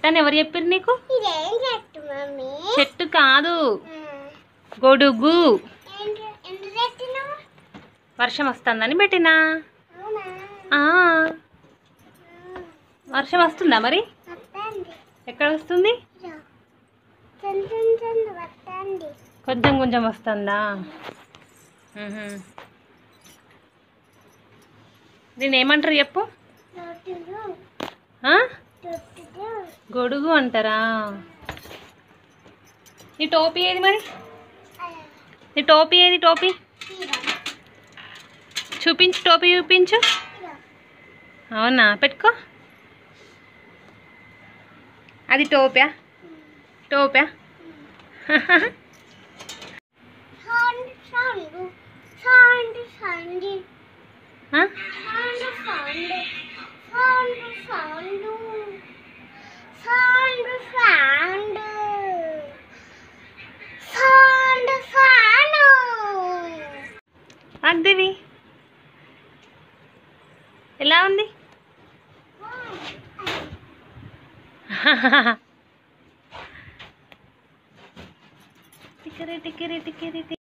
చెట్టు అని ఎవరు చెప్పారు నీకు ఇదేం చెట్టు మమ్మీ చెట్టు కాదు గొడుగు ఎంత పెట్టినావు వర్షం వస్తుందని పెట్టినా అవునా ఆ, వర్షం వస్తుందా మరి వస్తుంది ఎక్కడ వస్తుంది చిన్న చిన్న చిన్న వస్తుంది కొంచెం కొంచెం వస్తుందా మ్హూ. దీన్ని ఏమంటారు చెప్పు తొట్టుడు ఆ? తొట్టుడు గొడుగు అంటారా నీ టోపీ ఏది మరి నీ టోపీ ఏది టోపీ చూపించు టోపీ చూపించు అవునా పెట్టుకో అది టోప్యా టోప్యా సౌండ్ సౌండ్ సౌండ్ సౌండ్ ఆ? Sound sound sound sound sound sound sound sound అద్దివి ఎలా ఉంది టిక్కరి టిక్కరి టిక్కరి టిక్కరి